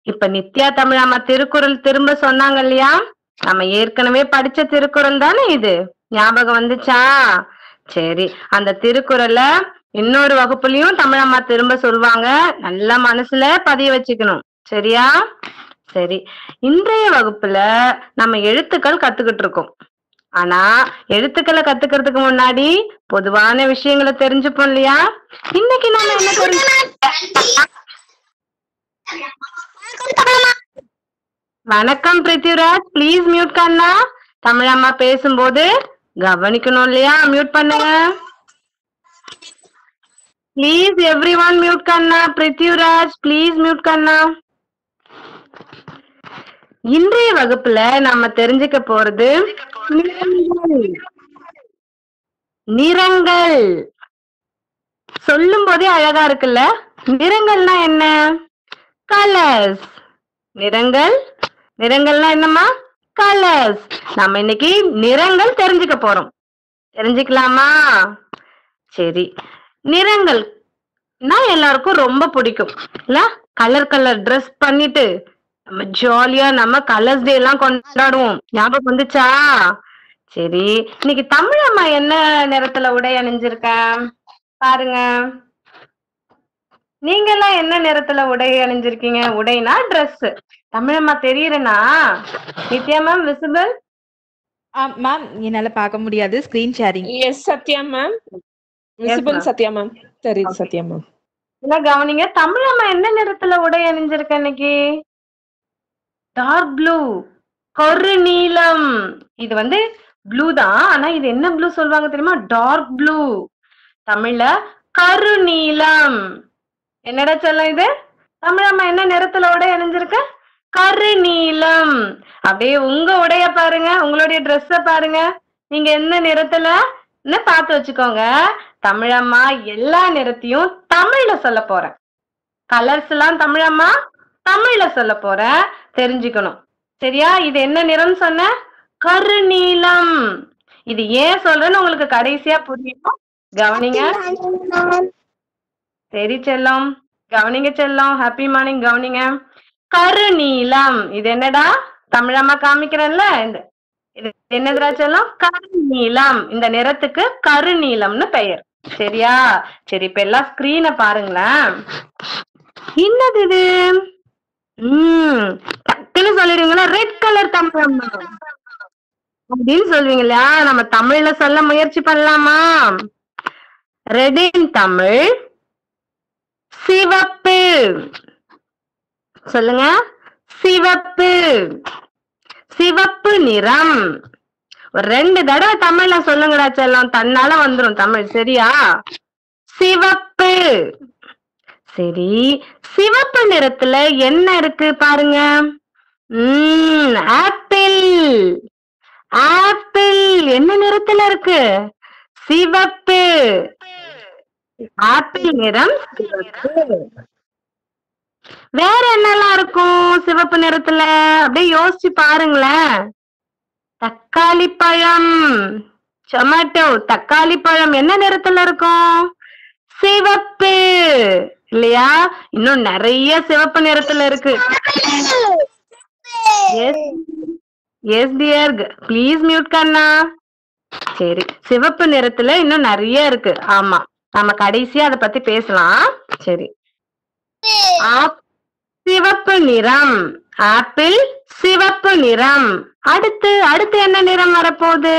இப்ப நித்யா தமிழாமா திருக்குறள் திரும்ப சொன்னாங்க இல்லையா நம்ம ஏற்கனவே படிச்ச திருக்குறள் தானே இது ஞாபகம் வந்துச்சா சரி அந்த திருக்குறளை இன்னொரு வகுப்புலயும் தமிழம்மா திரும்ப சொல்லுவாங்க நல்லா மனசுல பதிய வச்சுக்கணும் சரியா சரி இன்றைய வகுப்புல நம்ம எழுத்துக்கள் கத்துக்கிட்டு இருக்கோம் ஆனா எழுத்துக்களை கத்துக்கிறதுக்கு முன்னாடி பொதுவான விஷயங்களை தெரிஞ்சுப்போம் இல்லையா இன்னைக்கு நாம என்ன தெரிஞ்சு வணக்கம் பிருத்திவிராஜ் ப்ளீஸ் மியூட் கண்ணா தமிழம்மா பேசும்போது கவனிக்கணும் இல்லையா மியூட் பண்ணுங்க ப்ளீஸ் எவ்ரி ஒன் மியூட் கண்ணா பிருத்திவிராஜ் ப்ளீஸ் மியூட் கண்ணா இன்றைய வகுப்புல நாம தெரிஞ்சுக்க போறது நிறங்கள். நிறங்கள் சொல்லும் போதே அழகா இருக்குல்ல நிறங்கள்னா என்ன கலர்ஸ் நிறங்கள் நிறங்கள்னா என்னம்மா கலர்ஸ் நம்ம இன்னைக்கு நிறங்கள் தெரிஞ்சுக்க போறோம் தெரிஞ்சுக்கலாமா சரி நிறங்கள் எல்லாருக்கும் ரொம்ப பிடிக்கும் இல்ல கலர் கலர் ட்ரெஸ் பண்ணிட்டு நம்ம ஜாலியா நம்ம கலர்ஸ் டே எல்லாம் கொண்டாடுவோம் ஞாபகம் வந்துச்சா சரி இன்னைக்கு தமிழ் அம்மா என்ன நிறத்துல உடை அணிஞ்சிருக்க பாருங்க நீங்க எல்லாம் என்ன நிறத்துல உடை அணிஞ்சிருக்கீங்க உடைனா Dress தமிழம்மா தெரியறனா நித்யா மேம் விசிபிள் மேம் என்னால பார்க்க முடியாது screen sharing yes Sathya ma'am visible ma'am. Sathya ma'am தெரியுது சத்யா மேம் இல்ல கவனிங்க தமிழம்மா என்ன நிறத்துல உடை அணிஞ்சிருக்க இன்னைக்கு டார்க் ப்ளூ கரு நீலம் இது வந்து ப்ளூ தான் ஆனா இது என்ன ப்ளூ சொல்லுவாங்க தெரியுமா டார்க் ப்ளூ தமிழ்ல கரு நீலம் என்னடா சொல்லும் இது தமிழம்மா என்ன நிறத்துல உடை அணிஞ்சிருக்க கரு நீலம் அப்படியே உங்க உடைய பாருங்க உங்களுடைய ட்ரெஸ்ஸ பாருங்க நீங்க என்ன நிறத்துல ன்னு பார்த்து வச்சுக்கோங்க தமிழம்மா எல்லா நிறத்தையும் தமிழ்ல சொல்ல போறேன் கலர்ஸ் எல்லாம் தமிழம்மா தமிழ்ல சொல்ல போறேன் தெரிஞ்சுக்கணும் சரியா இது என்ன நிறம் சொன்ன கருநீலம் இது ஏன் சொல்றேன்னு உங்களுக்கு கடைசியா புரியும் கவனிங்க சரி செல்லம் கவனிங்க செல்லம் ஹாப்பி மார்னிங் கவனிங்க கருநீலம் இது என்னடா தமிழம்மா காமிக்கிறேன்ல இந்த இது என்னதுடா செல்லம் கருநீலம் இந்த நிறத்துக்கு கருநீலம்னு பெயர் சரியா சரி இப்ப எல்லாம் ஸ்கிரீனை பாருங்களேன் என்னது இது ம் டக்குன்னு சொல்லிடுவீங்களா ரெட் கலர் தமிழம்மா அப்படின்னு சொல்வீங்க இல்லையா நம்ம தமிழ்ல சொல்ல முயற்சி பண்ணலாமா ரெட் இன் தமிழ் சிவப்பு சொல்லுங்க சிவப்பு சிவப்பு நிறம் ஒரு ரெண்டு தடவை தமிழ்ல சொல்லுங்கடா செல்லம் தன்னால வந்துரும் தமிழ் சரியா சிவப்பு சரி சிவப்பு நிறத்துல என்ன இருக்கு பாருங்க உம் ஆப்பிள் ஆப்பிள் என்ன நிறத்துல இருக்கு சிவப்பு ஆப்பிள் நிறம் சிவப்பு வேற என்னெல்லாம் இருக்கும் சிவப்பு நிறத்துல அப்படியே யோசிச்சு பாருங்களேன் தக்காளி பழம் டொமேட்டோ தக்காளி பழம் என்ன நிறத்துல இருக்கும் சிவப்பு இல்லையா இன்னும் நிறைய சிவப்பு நிறத்துல இருக்கு yes yes dear please mute கண்ணா சரி சிவப்பு நிறத்துல இன்னும் நிறைய இருக்கு ஆமா நம்ம கடைசியா அத பத்தி பேசலாம் சரி ஆப்- சிவப்பு நிறம் ஆப்பிள் சிவப்பு நிறம் அடுத்து அடுத்து என்ன நிறம் வரப்போகுது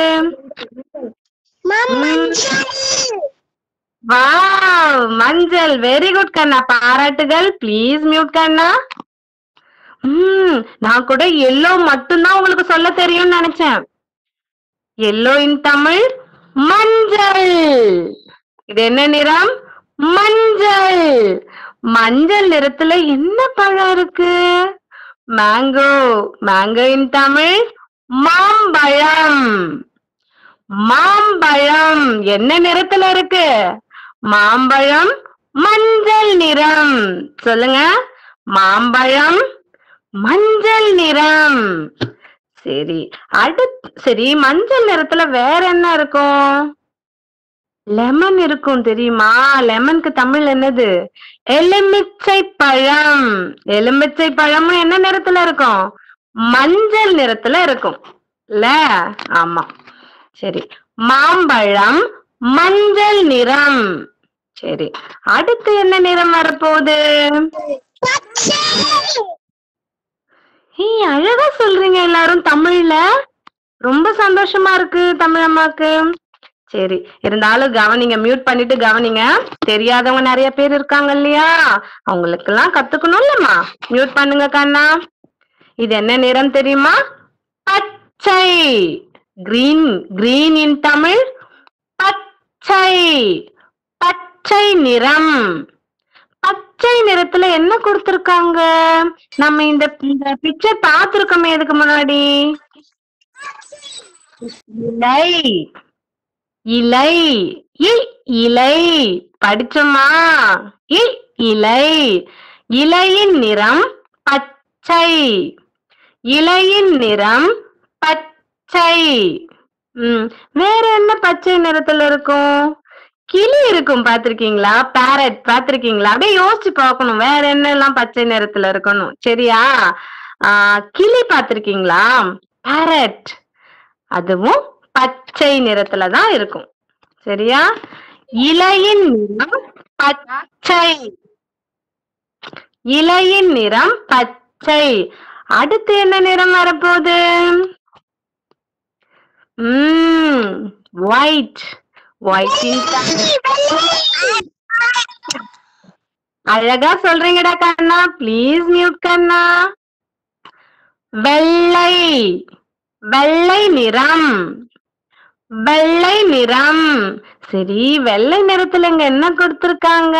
வாவ் மஞ்சள் வெரி குட் கண்ணா பாராட்டுகள் ப்ளீஸ் மியூட் கண்ணா ம் நான் கூட எல்லோ மட்டும்தான் உங்களுக்கு சொல்ல தெரியும்னு நினைச்சேன் எல்லோ இன் தமிழ் மஞ்சள் இது என்ன நிறம் மஞ்சள் மஞ்சள் நிறத்துல என்ன பழம் இருக்கு மேங்கோ மேங்கோ இன் தமிழ் மாம்பழம் மாம்பழம் என்ன நிறத்துல இருக்கு மாம்பழம் மஞ்சள் நிறம் சொல்லுங்க மாம்பழம் மஞ்சள் நிறம் சரி அடுத்து சரி மஞ்சள் நிறத்துல வேற என்ன இருக்கும் லெமன் இருக்கும் தெரியுமா லெமனுக்கு தமிழ் என்னது எலுமிச்சை பழம் எலுமிச்சை பழமும் என்ன நிறத்துல இருக்கும் மஞ்சள் நிறத்துல இருக்கும் இல்ல ஆமா சரி மாம்பழம் மஞ்சள் நிறம் சரி அடுத்து என்ன நிறம் வரப்போகுது ஏய் அழகா சொல்றீங்க எல்லாரும் தமிழ்ல ரொம்ப சந்தோஷமா இருக்கு தமிழ் அம்மாக்கு சரி இருந்தாலும் கவனிங்க மியூட் பண்ணிட்டு கவனிங்க தெரியாதவங்க நிறைய பேர் இருக்காங்க இல்லையா அவங்களுக்கு எல்லாம் கத்துக்கணும்லம்மா மியூட் பண்ணுங்க கண்ணா இது என்ன நிறம் தெரியுமா பச்சை கிரீன் கிரீன் இன் தமிழ் பச்சை பச்சை நிறம் பச்சை நிறத்துல என்ன கொடுத்திருக்காங்க நம்ம இந்த இந்த பிக்சர் பார்த்திருக்கோமே இதுக்கு முன்னாடி இலை இலை இ இலை படிச்சோமா இ இலை இலையின் நிறம் பச்சை இலையின் நிறம் பச்சை ம் வேற என்ன பச்சை நிறத்துல இருக்கும் கிளி இருக்கும் பாத்திருக்கீங்களா பேரட் பாத்திருக்கீங்களா அப்படியே யோசிச்சு பார்க்கணும் வேற என்னெல்லாம் பச்சை நிறத்துல இருக்கணும் சரியா ஆ, கிளி பாத்திருக்கீங்களா பேரட் அதுவும் பச்சை நிறத்துல தான் இருக்கும் சரியா இலையின் நிறம் பச்சை இலையின் நிறம் பச்சை அடுத்து என்ன நிறம் வரப்போகுது ம் ஒயிட் ஒயிட் அழகா சொல்றீங்கடா கண்ணா ப்ளீஸ் மியூட் கண்ணா வெள்ளை வெள்ளை நிறம் வெள்ளை நிறம் சரி வெள்ளை நிறத்துல இங்க என்ன கொடுத்திருக்காங்க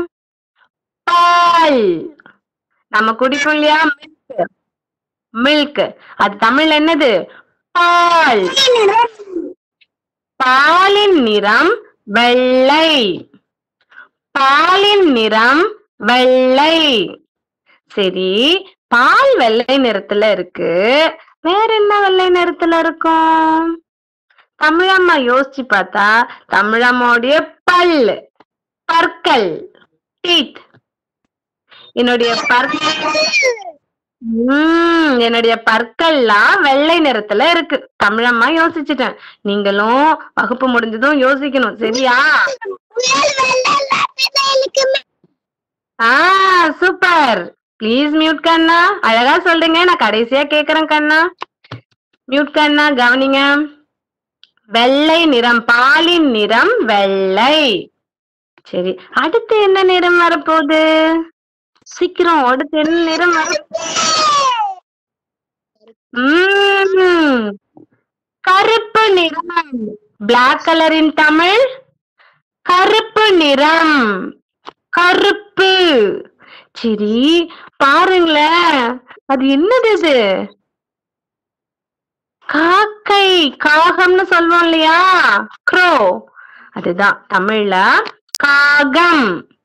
பால் நம்ம குடிப்போம் இல்லையா மில்க் மில்க் அது தமிழ் என்னது பால் பாலின் நிறம் வெள்ளை பாலின் நிறம் வெள்ளை சரி பால் வெள்ளை நிறத்துல இருக்கு வேற என்ன வெள்ளை நிறத்துல இருக்கும் தமிழம்மா யோசிச்சு பார்த்தா தமிழம்மாவுடைய பல்லு பற்கள் டீத் என்னுடைய பற்கள் உம் என்னுடைய பற்கள்லாம் வெள்ளை நிறத்துல இருக்கு தமிழம்மா யோசிச்சுட்டேன் நீங்களும் வகுப்பு முடிஞ்சதும் யோசிக்கணும் சரியா ஆ சூப்பர் ப்ளீஸ் மியூட் கண்ணா அழகா சொல்றீங்க நான் கடைசியா கேக்குறேன் கண்ணா மியூட் கண்ணா கவனிங்க வெள்ளை நிறம் பாலின் நிறம் வெள்ளை சரி அடுத்து என்ன நிறம் வரப்போகுது சீக்கிரம் அடுத்து என்ன நிறம் வர உம் கருப்பு நிறம் பிளாக் கலரின் தமிழ் கருப்பு நிறம் கருப்பு சரி பாருங்களேன் அது என்னது இது காக்கை காகம்னு சொல்லுவோம் இல்லையா க்ரோ அதுதான் தமிழ்ல காகம்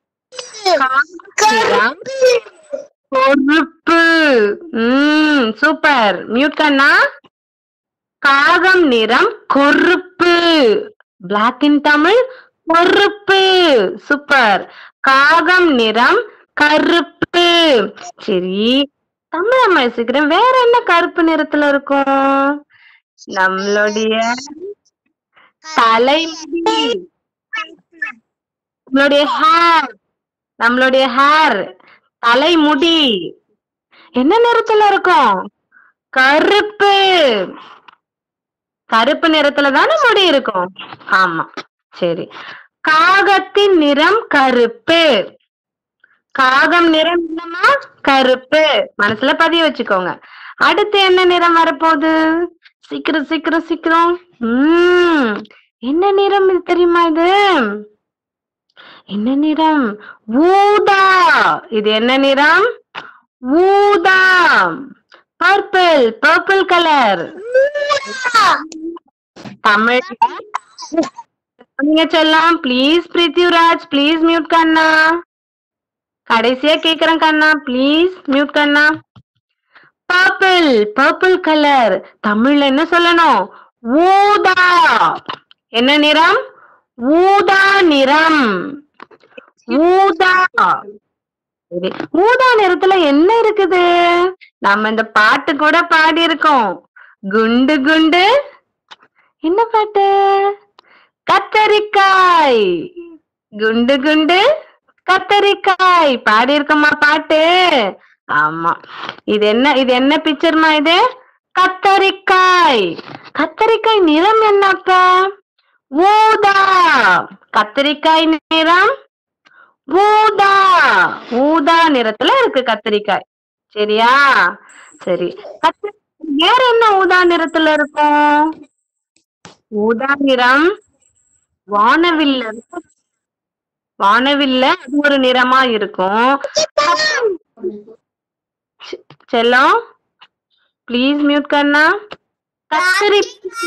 காகம் பொறுப்பு ம் சூப்பர் மியூட் கண்ணா காகம் நிறம் கொறுப்பு பிளாக் இன் தமிழ் கொறுப்பு சூப்பர் காகம் நிறம் கருப்பு சரி தமிழ் அம்மா யோசிக்கிறேன் வேற என்ன கருப்பு நிறத்துல இருக்கும் நம்மளுடைய தலைமுடி நம்மளுடைய ஹேர் நம்மளுடைய ஹேர் தலைமுடி என்ன நிறத்துல இருக்கும் கருப்பு கருப்பு நிறத்துல தானே முடி இருக்கும் ஆமா சரி காகத்தின் நிறம் கருப்பு காகம் நிறம் என்னமா கருப்பு மனசுல பதிய வச்சுக்கோங்க அடுத்து என்ன நிறம் வரப்போகுது சீக்கிரம் சீக்கிரம் சீக்கிரம் உம் என்ன நிறம் இது தெரியுமா இது என்ன நிறம் ஊதா இது என்ன நிறம் ஊதா பர்பிள் பர்பிள் கலர் தமிழ் நீங்க சொல்லலாம் ப்ளீஸ் பிரித்யுராஜ் ப்ளீஸ் மியூட் கண்ணா கடைசியா கேக்குறேன் கண்ணா ப்ளீஸ் மியூட் கண்ணா பர்பிள் பர்பிள் கலர் தமிழ்ல என்ன சொல்லணும் ஊதா என்ன நிறம் ஊதா நிறம் ஊதா சரி. ஊதா நிறத்துல என்ன இருக்குது நம்ம இந்த பாட்டு கூட பாடி இருக்கோம் குண்டு குண்டு என்ன பாட்டு கத்தரிக்காய் குண்டு குண்டு கத்தரிக்காய் பாடி இருக்கோமா பாட்டு ஆமா இது என்ன இது என்ன பிக்சர்மா இது கத்தரிக்காய் கத்தரிக்காய் நிறம் என்னப்பா ஊதா கத்தரிக்காய் நிறம் ஊதா ஊதா நிறத்துல இருக்கு கத்திரிக்காய் சரியா சரி கத்திரி- வேற என்ன ஊதா நிறத்துல இருக்கும் ஊதா நிறம் வானவில்ல இருக்கும். வானவில்ல அது ஒரு நிறமா இருக்கும் செ- செல்லம் ப்ளீஸ் மியூட் கண்ணா கத்திரி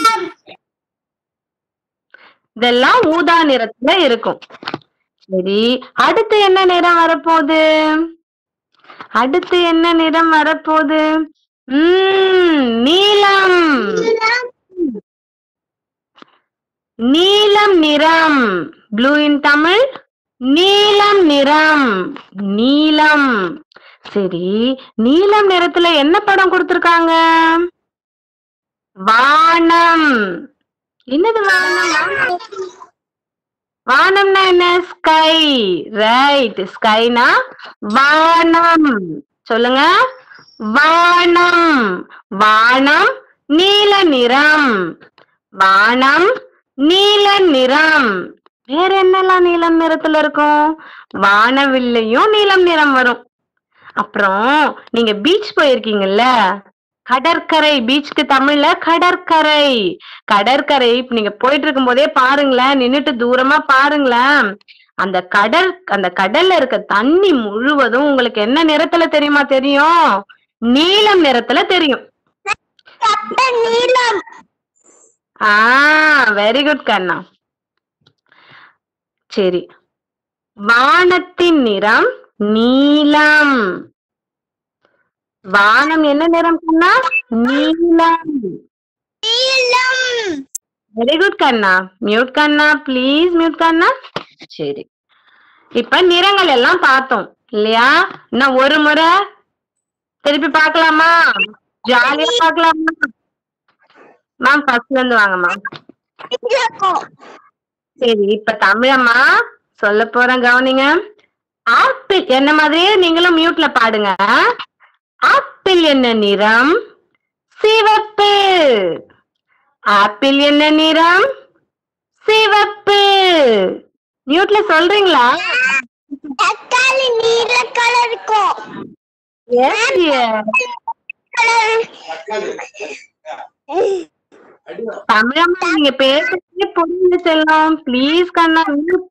இதெல்லாம் ஊதா நிறத்துல இருக்கும் சரி அடுத்து என்ன நிறம் வரப்போகுது அடுத்து என்ன நிறம் வரப்போகுது உம் நீலம் நீலம் நிறம் ப்ளூ இன் தமிழ் நீலம் நிறம் நீலம் சரி நீலம் நிறத்துல என்ன படம் கொடுத்திருக்காங்க வானம் என்னது வானம் வானம் வானம்னா என்ன ஸ்கை ரைட் ஸ்கைனா வானம் சொல்லுங்க வானம் வானம் நீல நிறம் வானம் நீல நிறம் வேற என்னெல்லாம் நீலம் நிறத்துல இருக்கும் வானவில்லையும் நீலம் நிறம் வரும் அப்புறம் நீங்க பீச் போயிருக்கீங்கல்ல கடற்கரை பீச்சுக்கு தமிழ்ல கடற்கரை கடற்கரை இப்ப நீங்க போயிட்டு இருக்கும் போதே பாருங்களேன் நின்னுட்டு தூரமா பாருங்களேன் அந்த கடல் அந்த கடல்ல இருக்க தண்ணி முழுவதும் உங்களுக்கு என்ன நிறத்துல தெரியுமா தெரியும் நீலம் நிறத்துல தெரியும் நீலம் ஆ வெரி குட் கண்ணா சரி வானத்தின் நிறம் நீலம் வானம் என்ன நிறம் கண்ணா நீலம் நீலம் வெரி குட் கண்ணா மியூட் கண்ணா ப்ளீஸ் மியூட் கண்ணா சரி இப்ப நிறங்கள் எல்லாம் பார்த்தோம் இல்லையா இன்னும் ஒரு முறை திருப்பி பார்க்கலாமா ஜாலியா பார்க்கலாமா மேம் ஃபர்ஸ்ட்ல இருந்து வாங்க மேம் சரி இப்ப தமிழம்மா சொல்ல போறேன் கவனிங்க ஆப்பிள் என்ன மாதிரியே நீங்களும் மியூட்ல பாடுங்க ஆப்பிள் என்ன நிறம் சிவப்பு ஆப்பிள் என்ன நிறம் சிவப்பு மியூட்ல சொல்றீங்களா தக்காளி நீல கலர் இருக்கும் Yes, dear. தமிழம்மா நீங்க பேசுறதே புரியல செல்லம் ப்ளீஸ் கண்ணா mute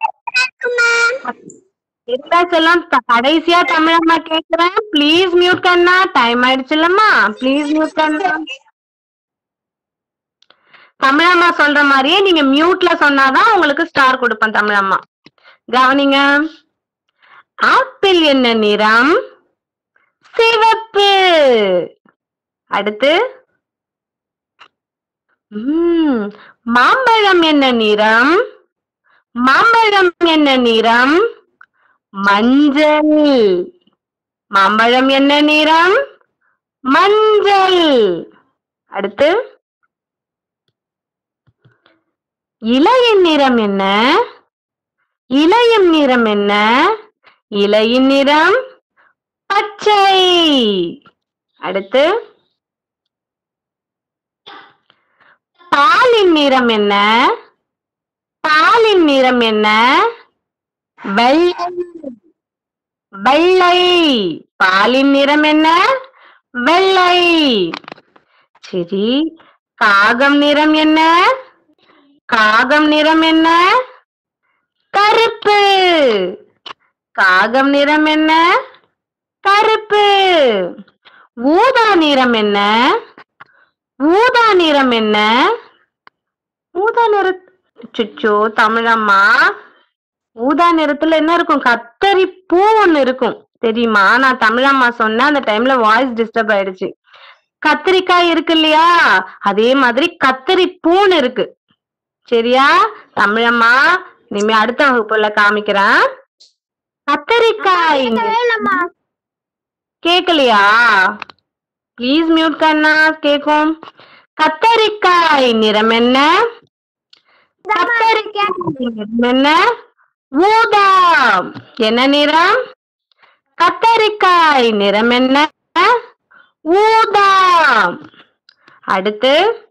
இருந்தா செல்லம் த- கடைசியா தமிழம்மா கேக்குறேன் ப்ளீஸ் மியூட் கண்ணா டைம் ஆயிடுச்சுல்லம்மா ப்ளீஸ் மியூட் கண்ணா தமிழம்மா சொல்ற மாதிரியே நீங்க மியூட்ல சொன்னாதான் உங்களுக்கு ஸ்டார் கொடுப்பேன் தமிழம்மா கவனிங்க ஆப்பிள் என்ன நிறம் சிவப்பு அடுத்து ம், மாம்பழம் என்ன நிறம் மாம்பழம் என்ன நிறம் மஞ்சள் மாம்பழம் என்ன நிறம் மஞ்சள் அடுத்து இலையின் நிறம் என்ன இலையின் நிறம் என்ன இலையின் நிறம் பச்சை அடுத்து பாலின் நிறம் என்ன பாலின் நிறம் என்ன வெள்ளை வெள்ளை பாலின் நிறம் என்ன வெள்ளை சரி காகம் நிறம் என்ன காகம் நிறம் என்ன கருப்பு காகம் நிறம் என்ன கருப்பு ஊதா நிறம் என்ன ஊதா நிறம் என்ன ஊதா நிற சுச்சோ தமிழம்மா ஊதா நிறத்துல என்ன இருக்கும் கத்தரி பூ ஒண்ணு இருக்கும் தெரியுமா நான் தமிழம்மா சொன்னேன் அந்த டைம்ல வாய்ஸ் டிஸ்டர்ப் ஆயிடுச்சு கத்திரிக்காய் இருக்கு இல்லையா அதே மாதிரி கத்தரி பூன்னு இருக்கு சரியா தமிழம்மா இனிமே அடுத்த வகுப்புல காமிக்கிறேன் கத்தரிக்காய் கேக்கலையா ப்ளீஸ் மியூட் கண்ணா கேக்கும் கத்தரிக்காய் நிறம் என்ன கத்தரிக்காய் நிறம் என்ன ஊதா என்ன நிறம் கத்தரிக்காய் நிறம் என்ன ஊதா அடுத்து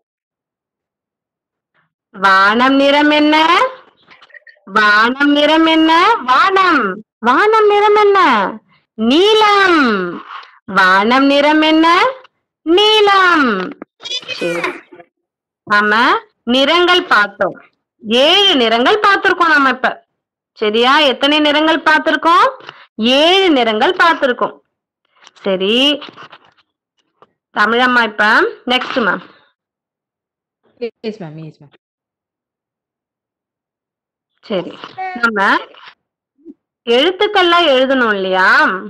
வானம் நிறம் என்ன வானம் நிறம் என்ன வானம் வானம் நிறம் என்ன நீலம் வானம் நிறம் என்ன நீலம் சரி நாம நிறங்கள் பார்த்தோம் ஏழு நிறங்கள் பார்த்திருக்கோம் நம்ம இப்ப சரியா எத்தனை நிறங்கள் பார்த்திருக்கோம் ஏழு நிறங்கள் பார்த்திருக்கோம் சரி தமிழம்மா இப்ப next ma'am yes ma'am yes ma'am சரி நம்ம எழுத்துக்கள்லாம் எழுதணும் இல்லையா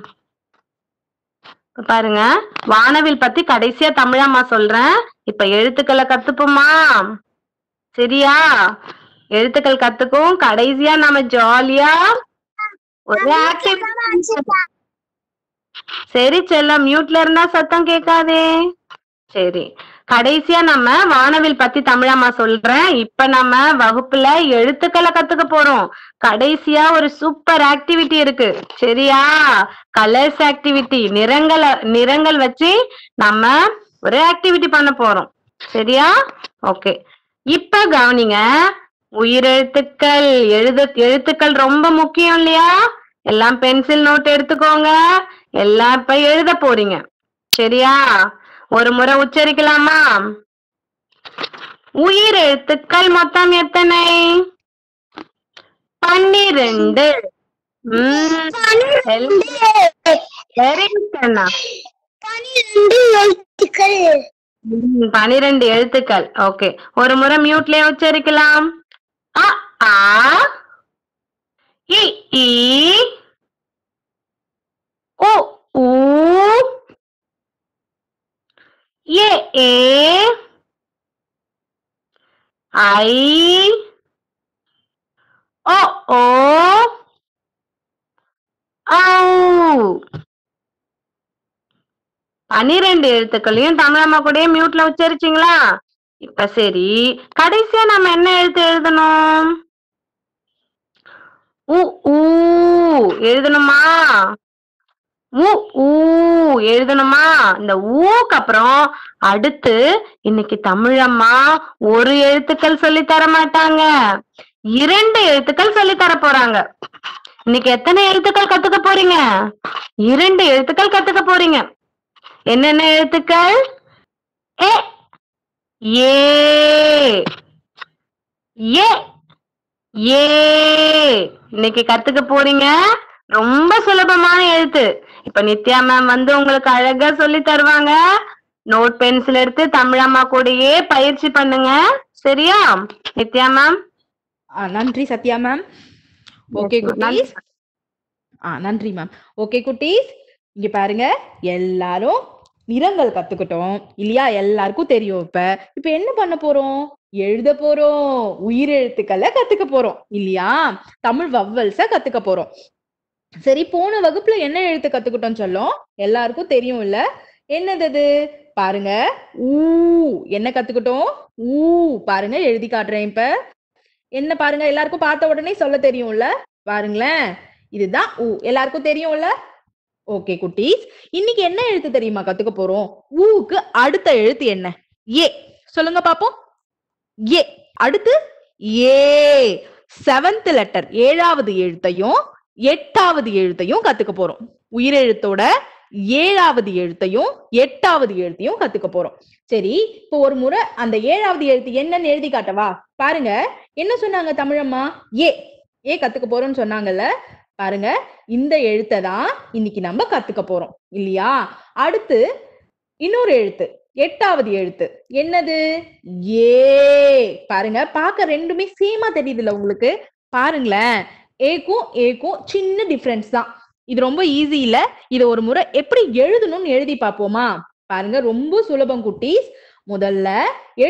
இப்ப பாருங்க வானவில் பத்தி கடைசியா தமிழம்மா சொல்றேன் இப்ப எழுத்துக்களை கத்துப்போமா சரியா எழுத்துக்கள் கத்துக்கும் கடைசியா நாம ஜாலியா ஒரு ஆக்டிவிட்டி சரி செல்லம் மியூட்ல இருந்தா சத்தம் கேட்காதே சரி கடைசியா நம்ம வானவில் பத்தி தமிழம்மா சொல்றேன் இப்ப நம்ம வகுப்புல எழுத்துக்களை கத்துக்க போறோம் கடைசியா ஒரு சூப்பர் ஆக்டிவிட்டி இருக்கு சரியா கலர்ஸ் ஆக்டிவிட்டி நிறங்களை நிறங்கள் வச்சு நம்ம ஒரு ஆக்டிவிட்டி பண்ண போறோம் சரியா ஓகே இப்ப கவனிங்க உயிரெழுத்துக்கள் எழுது எழுத்துக்கள் ரொம்ப முக்கியம் இல்லையா எல்லாம் பென்சில் நோட் எடுத்துக்கோங்க எல்லாம் இப்ப எழுத போறீங்க சரியா ஒரு முறை உச்சரிக்கலாமா உயிர் எழுத்துக்கள் மொத்தம் எத்தனை பன்னிரண்டு வெரி குட் அண்ணா பனிரெண்டு எழுத்துக்கள் ம், பனிரெண்டு எழுத்துக்கள் ஓகே ஒரு முறை மியூட்லயே உச்சரிக்கலாம் அ ஆ இ ஈ உ ஊ ஏ ஏ ஐ ஓ ஓ ஔ பன்னிரெண்டு எழுத்துக்களையும் தமிழம்மா கூடயே மியூட்ல உச்சரிச்சிங்களா இப்ப சரி கடைசியா நம்ம என்ன எழுத்து எழுதணும் உ ஊ எழுதணுமா உ ஊ எழுதணுமா இந்த ஊக்கு அப்புறம் அடுத்து இன்னைக்கு தமிழம்மா ஒரு எழுத்துக்கள் சொல்லி தர மாட்டாங்க இரண்டு எழுத்துக்கள் சொல்லி தர போறாங்க இன்னைக்கு எத்தனை எழுத்துக்கள் கத்துக்க போறீங்க இரண்டு எழுத்துக்கள் கத்துக்க போறீங்க என்னென்ன எழுத்துக்கள் ஏ ஏ ஏ ஏ இன்னைக்கு கத்துக்க போறீங்க ரொம்ப சுலபமான எழுத்து இப்ப நித்யா மேம் வந்து உங்களுக்கு அழகா சொல்லி தருவாங்க நோட் பென்சில் எடுத்து தமிழம்மா கூடயே பயிற்சி பண்ணுங்க சரியா நித்யா மேம் ஆ, நன்றி சத்யா மேம் ஓகே குட்டீஸ் ஆ நன்றி மேம் ஓகே குட்டீஸ் இங்க பாருங்க எல்லாரும் நிறங்கள் கத்துக்கிட்டோம் இல்லையா எல்லாருக்கும் தெரியும் இப்ப இப்ப என்ன பண்ண போறோம் எழுத போறோம் உயிரெழுத்துக்களை கத்துக்க போறோம் இல்லையா தமிழ் வவ்வல்ஸ கத்துக்க போறோம் சரி போன வகுப்புல என்ன எழுத்து கத்துக்கிட்டோம் சொல்லும் எல்லாருக்கும் தெரியும் இல்ல என்னது அது பாருங்க ஊ என்ன கத்துக்கிட்டோம் ஊ பாருங்க எழுதி காட்டுறேன் இப்ப என்ன பாருங்க எல்லாருக்கும் பார்த்த உடனே சொல்ல தெரியும்ல பாருங்களேன் இதுதான் ஊ எல்லாருக்கும் தெரியும்ல ஓகே குட்டீஸ் இன்னைக்கு என்ன எழுத்து தெரியுமா கத்துக்க போறோம் ஊக்கு அடுத்த எழுத்து என்ன ஏ சொல்லுங்க பாப்போம் ஏ அடுத்து ஏ செவன்த் லெட்டர் ஏழாவது எழுத்தையும் எட்டாவது எழுத்தையும் கத்துக்க போறோம் உயிரெழுத்தோட ஏழாவது எழுத்தையும் எட்டாவது எழுத்தையும் கத்துக்க போறோம் சரி இப்போ ஒரு முறை அந்த ஏழாவது எழுத்து என்னன்னு எழுதி காட்டவா பாருங்க என்ன சொன்னாங்க தமிழம்மா ஏ ஏ கத்துக்க போறோம்னு சொன்னாங்கல்ல பாருங்க இந்த எழுத்தை தான் இன்னைக்கு நம்ம கத்துக்க போறோம் இல்லையா அடுத்து இன்னொரு எழுத்து எட்டாவது எழுத்து என்னது ஏ பாருங்க பார்க்க ரெண்டுமே சேமா தெரியுதுல்ல உங்களுக்கு பாருங்களேன் ஏக்கும் ஏக்கும் சின்ன டிஃபரன்ஸ் தான் இது ரொம்ப ஈஸி இல்ல இதை ஒரு முறை எப்படி எழுதணும்னு எழுதி பார்ப்போமா பாருங்க ரொம்ப சுலபம் குட்டீஸ் முதல்ல எழுத்து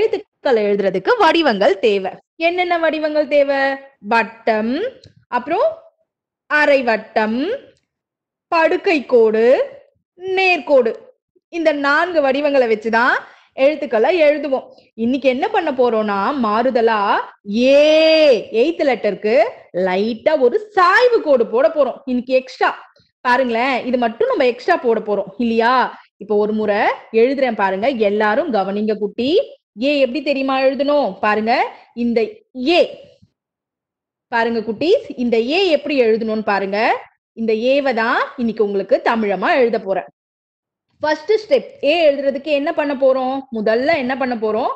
எழுத்துக்களை எழுதுறதுக்கு வடிவங்கள் தேவை என்னென்ன வடிவங்கள் தேவை வட்டம் அப்புறம் அரை வட்டம் படுக்கை கோடு நேர்கோடு இந்த நான்கு வடிவங்களை வச்சுதான் எழுத்துக்களை எழுதுவோம் இன்னைக்கு என்ன பண்ண போறோம்னா மாறுதலா ஏ எய்த் லெட்டருக்கு லைட்டா ஒரு சாய்வு கோடு போட போறோம் இன்னைக்கு எக்ஸ்ட்ரா பாருங்களேன் இது மட்டும் நம்ம எக்ஸ்ட்ரா போட போறோம் இல்லையா இப்போ ஒரு முறை எழுதுறேன் பாருங்க எல்லாரும் கவனிங்க குட்டி ஏ எப்படி தெரியுமா எழுதணும் பாருங்க இந்த ஏ பாருங்க குட்டீஸ் இந்த ஏ எப்படி எழுதணும்னு பாருங்க இந்த ஏவை தான் இன்னைக்கு உங்களுக்கு தமிழமா எழுத போறேன் ஃபர்ஸ்ட் ஸ்டெப் ஏ எழுதுறதுக்கு என்ன பண்ண போறோம் முதல்ல என்ன பண்ண போறோம்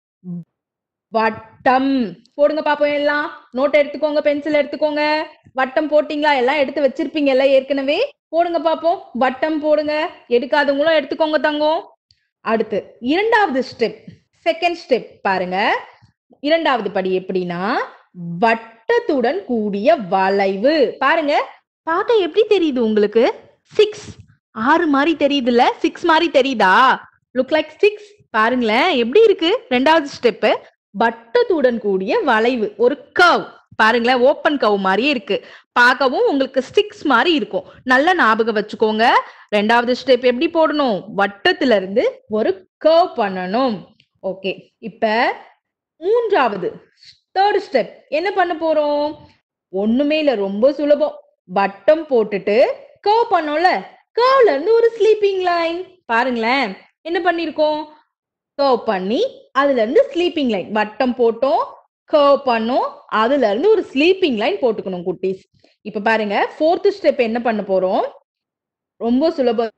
வட்டம் போடுங்க பாப்போம் எல்லாம் நோட் எடுத்துக்கோங்க பென்சில் எடுத்துக்கோங்க வட்டம் போட்டீங்களா எல்லாம் எடுத்து வச்சிருப்பீங்கல்ல ஏற்கனவே போடுங்க பாப்போம் வட்டம் போடுங்க எடுக்காதவங்களும் எடுத்துக்கோங்க தங்கம் அடுத்து இரண்டாவது ஸ்டெப் செகண்ட் ஸ்டெப் பாருங்க இரண்டாவது படி எப்படின்னா வட்டத்துடன் கூடிய வளைவு பாருங்க பார்க்க எப்படி தெரியுது உங்களுக்கு சிக்ஸ் ஆறு மாதிரி தெரியுதுல்ல சிக்ஸ் மாதிரி தெரியுதா லுக் லைக் சிக்ஸ் பாருங்களேன் எப்படி இருக்கு ரெண்டாவது ஸ்டெப்பு வட்டத்துடன் கூடிய வளைவு ஒரு கவ் பாருங்களேன் ஓப்பன் கவ் மாதிரியே இருக்கு பார்க்கவும் உங்களுக்கு சிக்ஸ் மாதிரி இருக்கும் நல்ல ஞாபகம் வச்சுக்கோங்க ரெண்டாவது ஸ்டெப் எப்படி போடணும் வட்டத்துல இருந்து ஒரு கர்வ் பண்ணணும் ஓகே இப்ப மூன்றாவது தேர்ட் ஸ்டெப் என்ன பண்ண போறோம் ஒண்ணுமே இல்ல ரொம்ப சுலபம் வட்டம் போட்டுட்டு கர்வ் பண்ணோம்ல கர்வ்ல இருந்து ஒரு ஸ்லீப்பிங் லைன் பாருங்களேன் என்ன பண்ணிருக்கோம் கர்வ் பண்ணி அதுல இருந்து ஸ்லீப்பிங் லைன் வட்டம் போட்டோம் கர்வ் பண்ணோம் அதுல இருந்து ஒரு ஸ்லீப்பிங் லைன் போட்டுக்கணும் குட்டீஸ் இப்ப பாருங்க ஃபோர்த் ஸ்டெப் என்ன பண்ண போறோம் ரொம்ப சுலபம்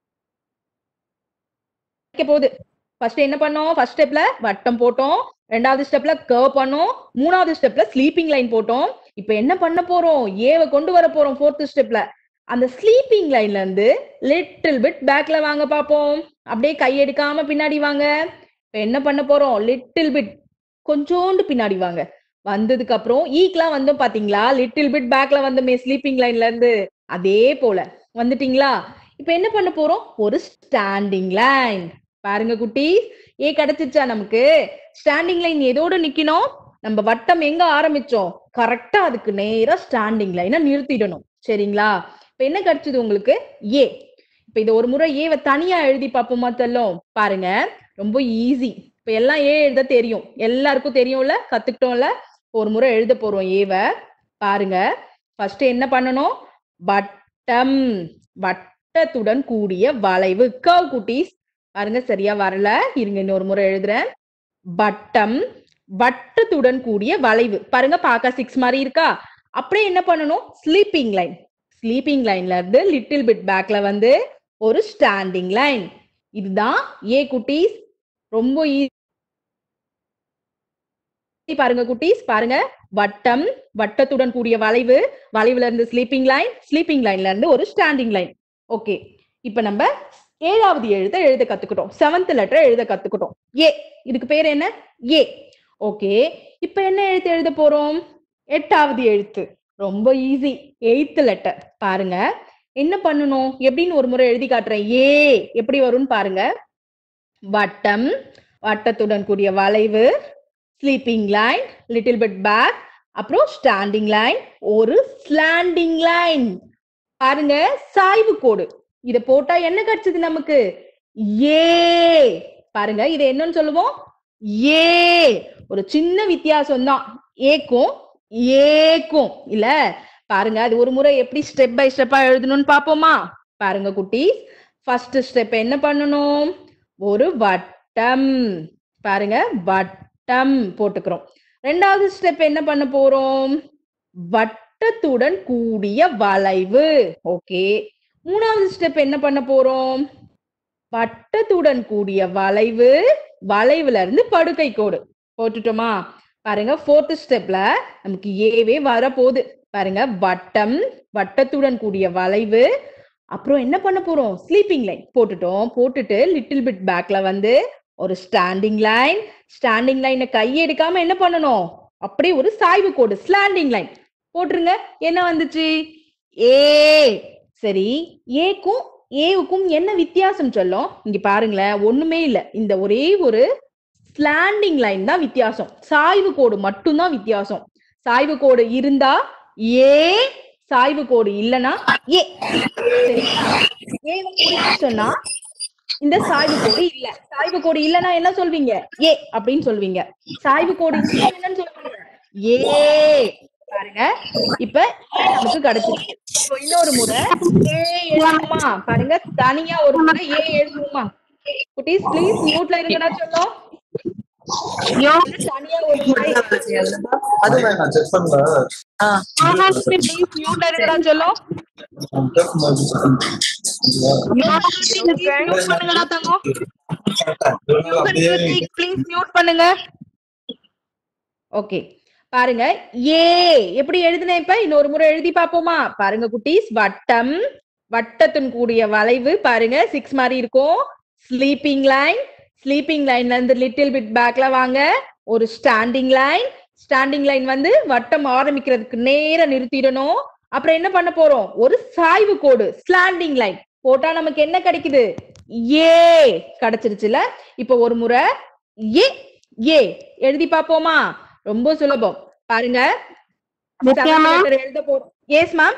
வைக்க போகுது ஃபர்ஸ்ட் என்ன பண்ணோம் ஃபர்ஸ்ட் ஸ்டெப்ல வட்டம் போட்டோம் ரெண்டாவது ஸ்டெப்ல கர்வ் பண்ணோம் மூணாவது ஸ்டெப்ல ஸ்லீப்பிங் லைன் போட்டோம் இப்ப என்ன பண்ண போறோம் ஏவை கொண்டு வர போறோம் ஃபோர்த் ஸ்டெப்ல அந்த ஸ்லீப்பிங் லைன்ல இருந்து லிட்டில் பிட் பேக்ல வாங்க பாப்போம் அப்படியே கை எடுக்காம பின்னாடி வாங்க இப்ப என்ன பண்ண போறோம் லிட்டில் பிட் கொஞ்சோண்டு பின்னாடி வாங்க வந்ததுக்கு அப்புறம் ஈக்லாம் வந்தோம் பாத்தீங்களா லிட்டில் பிட் பேக்ல வந்தோமே ஸ்லீப்பிங் லைன்ல இருந்து அதே போல வந்துட்டீங்களா இப்ப என்ன பண்ண போறோம் ஒரு ஸ்டாண்டிங் லைன் பாருங்க குட்டி ஏ கிடைச்சிருச்சா நமக்கு ஸ்டாண்டிங் லைன் எதோட நிக்கணும் நம்ம வட்டம் எங்க ஆரம்பிச்சோம் கரெக்டா அதுக்கு நேரா ஸ்டாண்டிங் லைனை நிறுத்திடணும் சரிங்களா இப்ப என்ன கிடைச்சது உங்களுக்கு ஏ இப்ப இதை ஒரு முறை ஏவை தனியா எழுதி பார்ப்போமா தெல்லும் பாருங்க ரொம்ப ஈஸி இப்ப எல்லாம் ஏ எழுத தெரியும் எல்லாருக்கும் தெரியும்ல கத்துக்கிட்டோம்ல ஒரு முறை எழுத போறோம் ஏவை பாருங்க ஃபர்ஸ்ட் என்ன பண்ணணும் வட்டம் வட்டத்துடன் கூடிய வளைவு கவ் குட்டீஸ் பாருங்க சரியா வரல இருங்க இன்னொரு முறை எழுதுறேன் வட்டம் வட்டத்துடன் கூடிய வளைவு பாருங்க பார்க்க சிக்ஸ் மாதிரி இருக்கா அப்படியே என்ன பண்ணணும் ஸ்லீப்பிங் லைன் ஸ்லீப்பிங் லைன்ல இருந்து லிட்டில் பிட் பேக்ல வந்து ஒரு ஸ்டாண்டிங் லைன் இதுதான் ஏ குட்டீஸ் ரொம்ப ஈஸி பாருங்க குட்டீஸ் பாருங்க வட்டம் வட்டத்துடன் கூடிய வளைவு வளைவுல இருந்து ஸ்லீப்பிங் லைன் ஸ்லீப்பிங் லைன்ல இருந்து ஒரு ஸ்டாண்டிங் லைன் ஓகே இப்ப நம்ம ஏழாவது எழுத எழுத கத்துக்கிட்டோம் செவன்த் லெட்டர் எழுத கத்துக்கிட்டோம் ஏ இதுக்கு பேர் என்ன ஏ ஓகே இப்ப என்ன எழுத்து எழுத போறோம் எட்டாவது எழுத்து ரொம்ப ஈஸி எயித்து லெட்டர் பாருங்க என்ன பண்ணணும் எப்படின்னு ஒரு முறை எழுதி காட்டுறேன் ஏ எப்படி வரும்னு பாருங்க வட்டம் வட்டத்துடன் கூடிய வளைவு sleeping line little bit back அப்புறம் ஸ்டாண்டிங் லைன் ஒரு ஸ்லாண்டிங் லைன் பாருங்க சாய்வு கோடு இத போட்டா என்ன கிடைச்சது நமக்கு ஏ பாருங்க இது என்னன்னு சொல்லுவோம் ஏ ஒரு சின்ன வித்தியாசம் தான் ஏக்கும் ஏக்கும் இல்ல பாருங்க அது ஒரு முறை எப்படி ஸ்டெப் பை ஸ்டெப்பா எழுதணும்னு பாப்போமா பாருங்க குட்டீஸ் ஃபர்ஸ்ட் ஸ்டெப் என்ன பண்ணணும் ஒரு வட்டம் பாருங்க வட்டம் போட்டுக்கிறோம் ரெண்டாவது ஸ்டெப் என்ன பண்ண போறோம் வட்டத்துடன் கூடிய வளைவு ஓகே மூணாவது ஸ்டெப் என்ன பண்ண போறோம் வட்டத்துடன் கூடிய வளைவு வளைவுல இருந்து படுக்கை கோடு போட்டுட்டோமா பாருங்க ஃபோர்த் ஸ்டெப்ல நமக்கு ஏவே வர போகுது பாருங்க வட்டம் வட்டத்துடன் கூடிய வளைவு அப்புறம் என்ன பண்ண போறோம் ஸ்லீப்பிங் லைன் போட்டுட்டோம் போட்டுட்டு லிட்டில் பிட் பேக்ல வந்து ஒரு ஸ்டாண்டிங் லைன் ஸ்டாண்டிங் லைனை கை எடுக்காம என்ன பண்ணணும் அப்படியே ஒரு சாய்வு கோடு ஸ்லாண்டிங் லைன் போட்டுருங்க என்ன வந்துச்சு ஏ சரி ஏக்கும் ஏவுக்கும் என்ன வித்தியாசம் சொல்லும் இங்க பாருங்களேன் ஒண்ணுமே இல்ல இந்த ஒரே ஒரு ஸ்லாண்டிங் லைன் தான் வித்தியாசம் சாய்வு கோடு மட்டும்தான் வித்தியாசம் சாய்வு கோடு இருந்தா ஏ சாய்வு கோடு இல்லனா ஏ சரிங்களா ஏ சொன்னா இந்த சாய்வு கோடு இல்ல சாய்வு கோடு இல்லனா என்ன சொல்வீங்க ஏ அப்படின்னு சொல்வீங்க சாய்வு கோடு இல்ல என்னன்னு சொல்வீங்க ஏ பாருங்க இப்ப ஏ நமக்கு கிடைச்சிருக்கு இப்போ இன்னொரு முறை ஏ எழுதுமா பாருங்க தனியா ஒரு முறை ஏ எழுதுமா குட்டீஸ் ப்ளீஸ் மியூட்ல இருங்கடா சொல்லும் தனியா ஒரு முறை அது நான் செக் பண்ணல ப்ளீஸ் மியூட்ல இருங்கடா சொல்லும் மியூட் பண்ணுங்கடா தங்கம் ப்ளீஸ் மியூட் பண்ணுங்க ஓகே பாருங்க ஏ எப்படி எழுதுனேன் இப்ப இன்னொரு முறை எழுதி பாப்போமா பாருங்க குட்டீஸ் வட்டம் வட்டத்தின் கூடிய வளைவு பாருங்க சிக்ஸ் மாதிரி இருக்கும் ஸ்லீப்பிங் லைன் ஸ்லீப்பிங் லைன்ல இருந்து லிட்டில் பிட் பேக்ல வாங்க ஒரு ஸ்டாண்டிங் லைன் ஸ்டாண்டிங் லைன் வந்து வட்டம் ஆரம்பிக்கிறதுக்கு நேரா நிறுத்திடணும் அப்புறம் என்ன பண்ண போறோம் ஒரு சாய்வு கோடு ஸ்லாண்டிங் லைன் போட்டா நமக்கு என்ன கிடைக்குது ஏ கிடைச்சிருச்சுல இப்ப ஒரு முறை ஏ ஏ எழுதி பாப்போமா ரொம்ப சுலபம் பாருங்க நித்யா seven ma'am? letter எழுத போறோம் எஸ் மேம்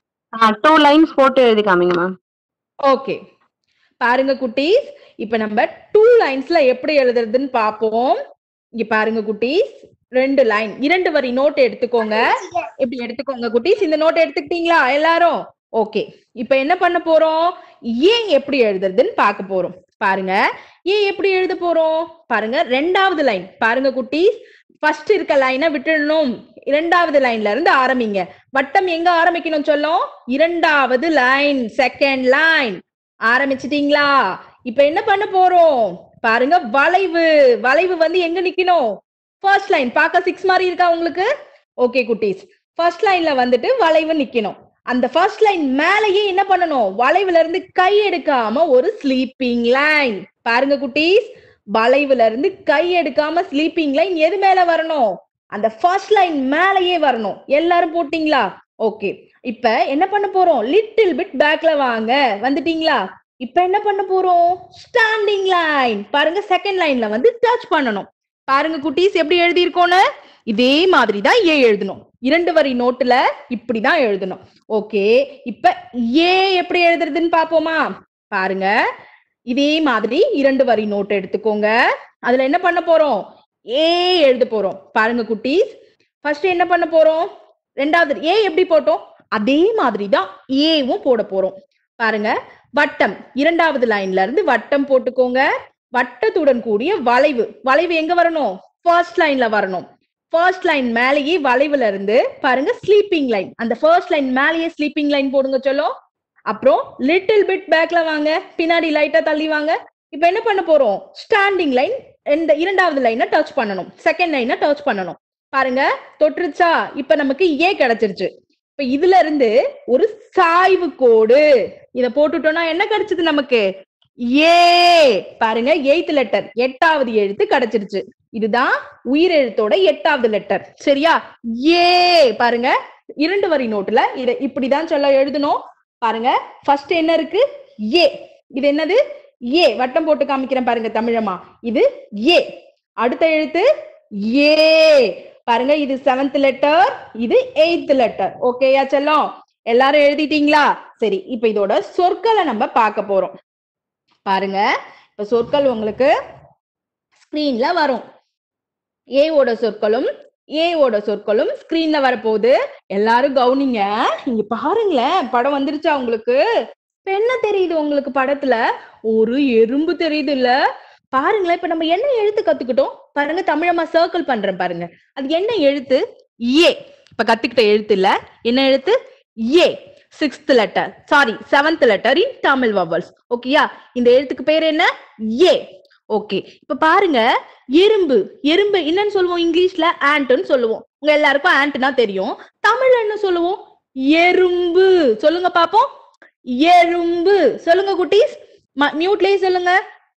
டூ லைன்ஸ் போட்டு எழுதி காமிங்க மேம் ஓகே பாருங்க குட்டீஸ் இப்ப நம்ம டூ லைன்ஸ்ல எப்படி எழுதுறதுன்னு பாப்போம் இங்க பாருங்க குட்டீஸ் ரெண்டு லைன் இரண்டு வரி நோட் எடுத்துக்கோங்க இப்படி எடுத்துக்கோங்க குட்டீஸ் இந்த நோட் எடுத்துக்கிட்டீங்களா எல்லாரும் ஓகே இப்ப என்ன பண்ண போறோம் ஏன் எப்படி எழுதுறதுன்னு பார்க்க போறோம் பாருங்க ஏன் எப்படி எழுத போறோம் பாருங்க ரெண்டாவது லைன் பாருங்க குட்டீஸ் ஃபர்ஸ்ட் இருக்க லைனை விட்டுடணும் இரண்டாவது லைன்ல இருந்து ஆரம்பிங்க வட்டம் எங்க ஆரம்பிக்கணும் சொல்லும் இரண்டாவது லைன் செகண்ட் லைன் ஆரம்பிச்சிட்டீங்களா இப்ப என்ன பண்ண போறோம் பாருங்க வளைவு வளைவு வந்து எங்க நிக்கணும் ஃபர்ஸ்ட் லைன் பார்க்க சிக்ஸ் மாதிரி இருக்கா உங்களுக்கு ஓகே குட்டீஸ் ஃபர்ஸ்ட் லைன்ல வந்துட்டு வளைவு நிக்கணும் அந்த ஃபர்ஸ்ட் லைன் மேலேயே என்ன பண்ணணும் வளைவுல இருந்து கை எடுக்காம ஒரு ஸ்லீப்பிங் லைன் பாருங்க குட்டீஸ் வளைவுல இருந்து கை எடுக்காம ஸ்லீப்பிங் லைன் எது மேல வரணும் அந்த ஃபர்ஸ்ட் லைன் மேலேயே வரணும் எல்லாரும் போட்டீங்களா ஓகே இப்ப என்ன பண்ண போறோம் லிட்டில் பிட் பேக்ல வாங்க வந்துட்டீங்களா இப்ப என்ன பண்ண போறோம் ஸ்டாண்டிங் லைன் பாருங்க செகண்ட் லைன்ல வந்து டச் பண்ணணும் பாருங்க குட்டீஸ் எப்படி எழுதியிருக்கோன்னு இதே மாதிரி தான் ஏ எழுதணும் இரண்டு வரி நோட்டுல இப்படிதான் எழுதணும் ஓகே இப்ப ஏ எப்படி எழுதுறதுன்னு பாப்போமா பாருங்க இதே மாதிரி இரண்டு வரி நோட் எடுத்துக்கோங்க அதுல என்ன பண்ண போறோம் ஏ எழுத போறோம் பாருங்க குட்டீஸ் ஃபர்ஸ்ட் என்ன பண்ண போறோம் ரெண்டாவது ஏ எப்படி போட்டோம் அதே மாதிரி தான் ஏவும் போட போறோம் பாருங்க வட்டம் இரண்டாவது லைன்ல இருந்து வட்டம் போட்டுக்கோங்க வட்டத்துடன் கூடிய வளைவு வளைவு எங்க வரணும் ஃபர்ஸ்ட் லைன்ல வரணும் ஃபர்ஸ்ட் லைன் மேலேயே வளைவுல இருந்து பாருங்க ஸ்லீப்பிங் லைன் அந்த ஃபர்ஸ்ட் லைன் மேலேயே ஸ்லீப்பிங் லைன் போடுங்க சொல்லும் அப்புறம் லிட்டில் பிட் பேக்ல வாங்க பின்னாடி லைட்டா தள்ளி வாங்க இப்போ என்ன பண்ண போறோம் ஸ்டாண்டிங் லைன் இந்த இரண்டாவது லைனை டச் பண்ணணும் செகண்ட் லைனை டச் பண்ணணும் பாருங்க தொட்டுருச்சா இப்ப நமக்கு ஏ கிடைச்சிருச்சு இப்ப இதுல இருந்து ஒரு சாய்வு கோடு இத போட்டுட்டோம்னா என்ன கிடைச்சது நமக்கு ஏ பாருங்க எய்த் லெட்டர் எட்டாவது எழுத்து கிடைச்சிருச்சு இதுதான் உயிரெழுத்தோட எட்டாவது லெட்டர் சரியா ஏ பாருங்க இரண்டு வரி நோட்டுல இத இப்படிதான் சொல்ல எழுதணும் பாருங்க ஃபர்ஸ்ட் என்ன இருக்கு ஏ இது என்னது ஏ வட்டம் போட்டு காமிக்கிறேன் பாருங்க தமிழமா இது ஏ அடுத்த எழுத்து ஏ பாருங்க இது செவன்த் லெட்டர் இது எயித் லெட்டர் ஓகேயா செல்லம் எல்லாரும் எழுதிட்டீங்களா சரி இப்ப இதோட சொற்களை நம்ம பார்க்க போறோம் பாருங்க இப்ப சொற்கள் உங்களுக்கு ஸ்கிரீன்ல வரும் ஏவோட சொற்களும் ஏவோட சொற்களும் ஸ்கிரீன்ல வரப்போகுது எல்லாரும் கவனிங்க இங்க பாருங்களேன் படம் வந்துருச்சா உங்களுக்கு இப்ப என்ன தெரியுது உங்களுக்கு படத்துல ஒரு எறும்பு தெரியுது இல்ல பாருங்களேன் இப்ப நம்ம என்ன எழுத்து கத்துக்கிட்டோம் பாருங்க தமிழம்மா சர்க்கிள் பண்றேன் பாருங்க அது என்ன எழுத்து ஏ இப்ப கத்துக்கிட்ட எழுத்து இல்ல என்ன எழுத்து ஏ sixth letter sorry seventh letter in Tamil vowels ஓகேயா இந்த எழுத்துக்கு பேர் என்ன ஏ ஓகே இப்ப பாருங்க எறும்பு எறும்பு என்னன்னு சொல்லுவோம் இங்கிலீஷ்ல ஆண்ட்னு சொல்லுவோம் உங்க எல்லாருக்கும் ஆண்ட்னா தெரியும் தமிழ்ல என்ன சொல்லுவோம் எறும்பு சொல்லுங்க பாப்போம் எறும்பு சொல்லுங்க குட்டீஸ் மியூட்லயே சொல்லுங்க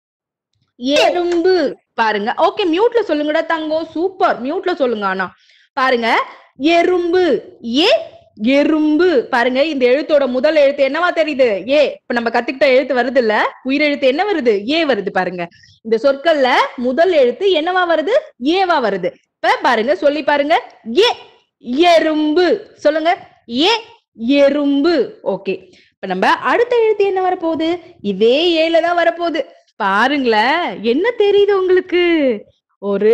எறும்பு பாருங்க ஓகே மியூட்ல சொல்லுங்கடா தங்கம் சூப்பர் மியூட்ல சொல்லுங்க ஆனா பாருங்க எறும்பு ஏ எறும்பு பாருங்க இந்த எழுத்தோட முதல் எழுத்து என்னவா தெரியுது ஏ இப்ப நம்ம கத்துக்கிட்ட எழுத்து வருது இல்ல உயிரெழுத்து என்ன வருது ஏ வருது பாருங்க இந்த சொற்கள்ல முதல் எழுத்து என்னவா வருது ஏவா வருது இப்ப பாருங்க சொல்லி பாருங்க ஏ எறும்பு சொல்லுங்க ஏ எறும்பு ஓகே இப்ப நம்ம அடுத்த எழுத்து என்ன வரப்போகுது இதே ஏல தான் வரப்போகுது பாருங்களேன் என்ன தெரியுது உங்களுக்கு ஒரு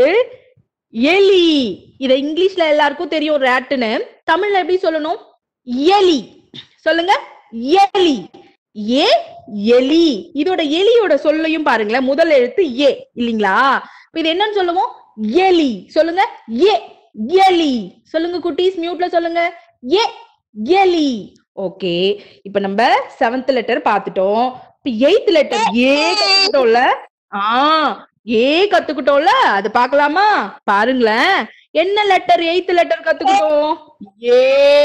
எலி இத இங்கிலீஷ்ல எல்லாருக்கும் தெரியும் ரேட்டுன்னு தமிழ்ல எப்படி சொல்லணும் எலி சொல்லுங்க எலி ஏ எலி இதோட எலியோட சொல்லையும் பாருங்களேன் முதல் எழுத்து ஏ இல்லீங்களா இப்ப இது என்னன்னு சொல்லுவோம் எலி சொல்லுங்க ஏ எலி சொல்லுங்க குட்டீஸ் மியூட்ல சொல்லுங்க ஏ எலி ஓகே இப்ப நம்ம செவன்த் லெட்டர் பார்த்துட்டோம் இப்ப எயித் லெட்டர் ஏ கத்துக்கிட்டோம்ல ஆ ஏ கத்துக்கிட்டோம்ல அது பார்க்கலாமா பாருங்களேன் என்ன லெட்டர் எயித் லெட்டர் கத்துக்கிட்டோம் ஏ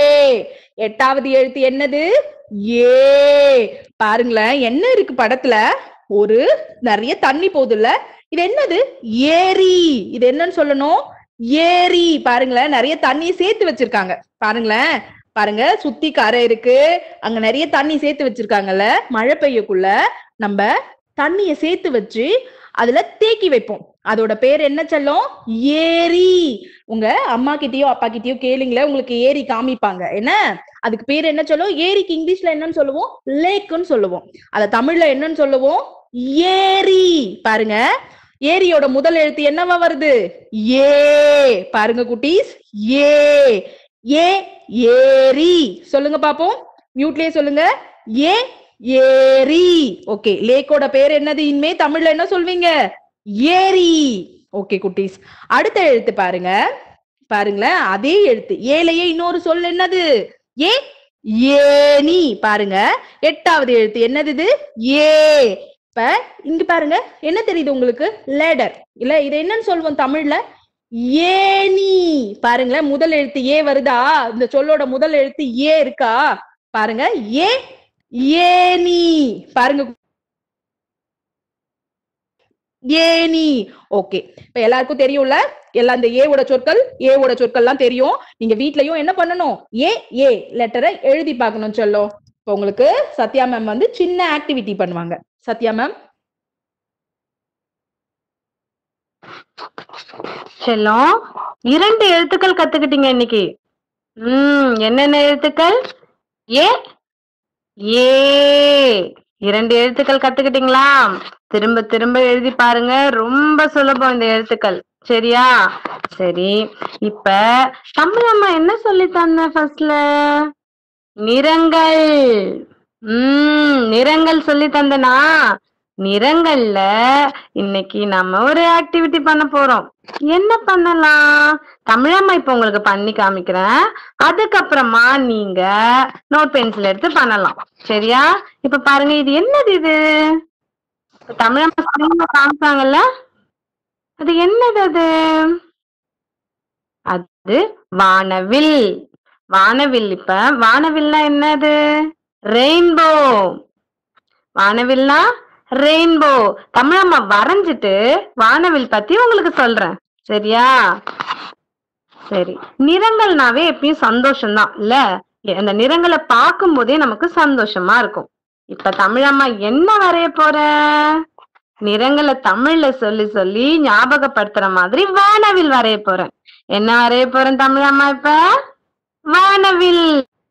எட்டாவது எழுத்து என்னது ஏ பாருங்களேன் என்ன இருக்கு படத்துல ஒரு நிறைய தண்ணி போகுதுல்ல இது என்னது ஏரி இது என்னன்னு சொல்லணும் ஏரி பாருங்களேன் நிறைய தண்ணியை சேர்த்து வச்சிருக்காங்க பாருங்களேன் பாருங்க சுத்தி கரை இருக்கு அங்க நிறைய தண்ணி சேர்த்து வச்சிருக்காங்கல்ல மழை பெய்யக்குள்ள நம்ம தண்ணிய சேர்த்து வச்சு அதுல தேக்கி வைப்போம் அதோட பேர் என்ன சொல்லும் ஏரி உங்க அம்மா கிட்டயோ அப்பா கிட்டயோ கேளுங்களேன் உங்களுக்கு ஏரி காமிப்பாங்க என்ன அதுக்கு பேர் என்ன சொல்லுவோம் ஏரிக்கு இங்கிலீஷ்ல என்னன்னு சொல்லுவோம் லேக்குன்னு சொல்லுவோம் அத தமிழ்ல என்னன்னு சொல்லுவோம் ஏரி பாருங்க ஏரியோட முதல் எழுத்து என்னவா வருது ஏ பாருங்க குட்டீஸ் ஏ ஏ ஏரி சொல்லுங்க பாப்போம் மியூட்லயே சொல்லுங்க ஏ ஏரி ஓகே லேக்கோட பேர் என்னது இனிமே தமிழ்ல என்ன சொல்வீங்க ஏரி ஓகே குட்டீஸ் அடுத்த எழுத்து பாருங்க பாருங்களேன் அதே எழுத்து ஏலையே இன்னொரு சொல் என்னது ஏ ஏனி பாருங்க எட்டாவது எழுத்து என்னது இது ஏ இப்ப இங்க பாருங்க என்ன தெரியுது உங்களுக்கு லேடர் இல்ல இது என்னன்னு சொல்லுவோம் தமிழ்ல ஏனி பாருங்களேன் முதல் எழுத்து ஏ வருதா இந்த சொல்லோட முதல் எழுத்து ஏ இருக்கா பாருங்க ஏ ஏனி பாருங்க ஏனி ஓகே இப்ப எல்லாருக்கும் தெரியும்ல எல்லாம் இந்த ஏவோட சொற்கள் ஏவோட சொற்கள்லாம் தெரியும் நீங்க வீட்லயும் என்ன பண்ணணும் ஏ ஏ லெட்டரை எழுதி பார்க்கணும் சொல்லும் இப்ப உங்களுக்கு சத்யா மேம் வந்து சின்ன ஆக்டிவிட்டி பண்ணுவாங்க சத்யா மேம் செல்லம் இரண்டு எழுத்துக்கள் கத்துக்கிட்டீங்க இன்னைக்கு ம் என்னென்ன எழுத்துக்கள் ஏ ஏ இரண்டு எழுத்துக்கள் கத்துக்கிட்டீங்களா திரும்ப திரும்ப எழுதி பாருங்க ரொம்ப சுலபம் இந்த எழுத்துக்கள் சரியா சரி இப்ப தமிழ் அம்மா என்ன சொல்லி தந்த ஃபர்ஸ்ட்ல நிறங்கள் ம் நிறங்கள் சொல்லி தந்தனா நிறங்கள்ல இன்னைக்கு நம்ம ஒரு ஆக்டிவிட்டி பண்ண போறோம் என்ன பண்ணலாம் தமிழம்மா இப்ப உங்களுக்கு பண்ணி காமிக்கிறேன் அதுக்கப்புறமா நீங்க நோட் பென்சில் எடுத்து பண்ணலாம் சரியா இப்ப பாருங்க இது என்னது இது இப்ப தமிழம்மா ஸ்கிரீன்ல காமிச்சாங்கல்ல அது என்னது அது அது வானவில் வானவில் இப்ப வானவில்னா என்னது ரெயின்போ வானவில்னா ரெயின்போ தமிழம்மா வரைஞ்சிட்டு வானவில் பத்தி உங்களுக்கு சொல்றேன் சரியா சரி நிறங்கள்னாவே எப்பயும் சந்தோஷம்தான் இல்ல அந்த நிறங்களை பார்க்கும் போதே நமக்கு சந்தோஷமா இருக்கும் இப்ப தமிழம்மா என்ன வரைய போற நிறங்களை தமிழ்ல சொல்லி சொல்லி ஞாபகப்படுத்துற மாதிரி வானவில் வரைய போறேன் என்ன வரைய போறேன் தமிழம்மா இப்ப வானவில்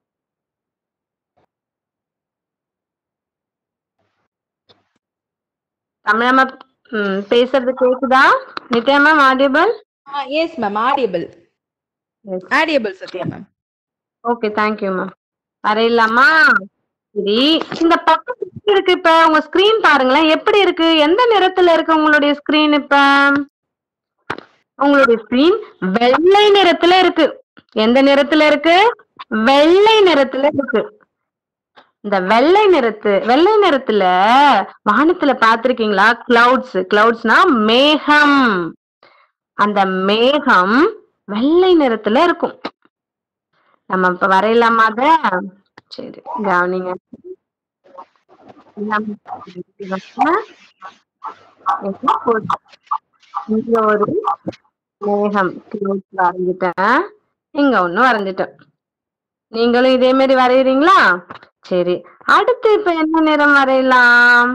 தமிழம்மா ம், பேசுறது கேக்குதா Nithya ma'am audible yes ma'am audible audible Sathya ma'am okay thank you ma'am வரையலாமா சரி இந்த பக்கம் எப்படி இருக்கு இப்ப உங்க ஸ்கிரீன் பாருங்களேன் எப்படி இருக்கு எந்த நிறத்துல இருக்கு உங்களுடைய ஸ்கிரீன் இப்ப உங்களுடைய ஸ்கிரீன் வெள்ளை நிறத்துல இருக்கு எந்த நிறத்துல இருக்கு வெள்ளை நிறத்துல இருக்கு இந்த வெள்ளை நிறத்து வெள்ளை நிறத்துல வானத்துல பாத்திருக்கீங்களா கிளவுட்ஸ் கிளவுட்ஸ்னா மேகம் அந்த மேகம் வெள்ளை நிறத்துல இருக்கும் நம்ம இப்ப வரையலாமா அத சரி கவனிங்க இங்க ஒரு மேகம் clouds வரைஞ்சிட்டேன் இங்க ஒண்ணு வரைஞ்சிட்டேன் நீங்களும் இதே மாதிரி வரையறீங்களா சரி அடுத்து இப்ப என்ன நிறம் வரையலாம்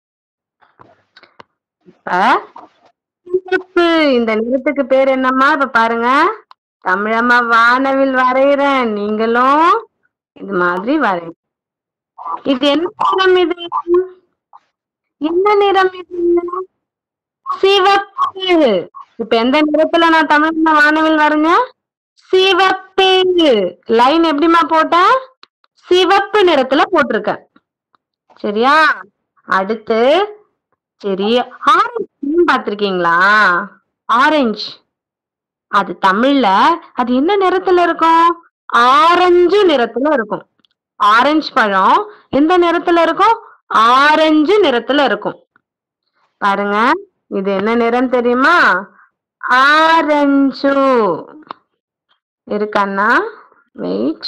இப்ப சிவப்பு இந்த நிறத்துக்கு பேர் என்னம்மா இப்ப பாருங்க தமிழம்மா வானவில் வரைகிறேன் நீங்களும் இது மாதிரி வரை இது என்ன நிறம் இது என்ன நிறம் இது சிவப்பு இப்ப எந்த நிறத்துல நான் தமிழ்ல வானவில் வரைஞ்ச சிவப்பு லைன் எப்படிம்மா போட்டேன் சிவப்பு நிறத்துல போட்டிருக்கேன் சரியா அடுத்து சரி ஆரஞ்சு பாத்திருக்கீங்களா ஆரஞ்சு அது தமிழ்ல அது என்ன நிறத்துல இருக்கும் ஆரஞ்சு நிறத்துல இருக்கும் ஆரஞ்சு பழம் எந்த நிறத்துல இருக்கும் ஆரஞ்சு நிறத்துல இருக்கும் பாருங்க இது என்ன நிறம் தெரியுமா ஆரஞ்சு இருக்காண்ணா வெயிட்